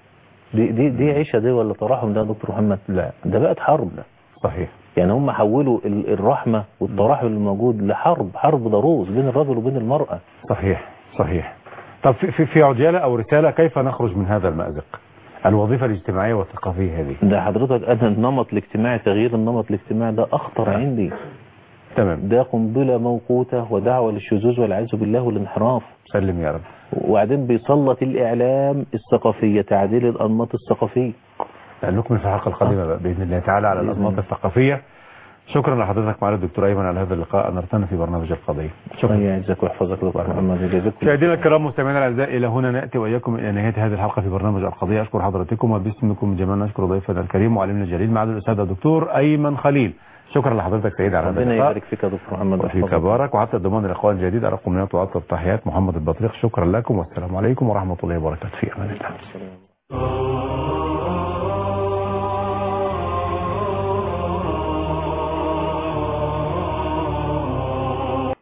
دي دي دي عيشه دي ولا تراحم ده يا دكتور محمد لا ده بقت حرب صحيح يعني هم حولوا ال- الرحمه والتراحم الموجود لحرب حرب ضروس بين الرجل وبين المراه صحيح صحيح طب في في, في عجالة أو رسالة كيف نخرج من هذا المأزق الوظيفة الاجتماعية والثقافية هذه ده حضرتك انا النمط الاجتماعي تغيير النمط الاجتماعي ده اخطر عندي تمام ده قنبله موقوته ودعوه للشذوذ والعياذ بالله والانحراف سلم يا رب وبعدين بيسلط الاعلام الثقافيه تعديل الانماط الثقافيه نكمل في الحلقة القادمة بقى بإذن الله تعالى على بإذن الأنماط الله. الثقافية شكرا لحضرتك معالي الدكتور أيمن على هذا اللقاء أنرتنا في برنامج القضية الله يعزك ويحفظك دكتور محمد جزاكم مشاهدينا الكرام مستمعينا الاعزاء الى هنا ناتي واياكم الى نهايه هذه الحلقه في برنامج القضيه اشكر حضراتكم وباسمكم جميعا نشكر ضيفنا الكريم وعلمنا الجليل معالي الاستاذ الدكتور ايمن خليل شكرا لحضرتك سيدي على هذا ربنا اللقاء يبارك فيك يا دكتور محمد وفيك ويحفظك. بارك وحتى ضمان الاخوان الجديد ارقم من وأطلب تحيات محمد البطريق شكرا لكم والسلام عليكم ورحمه الله وبركاته في امان الله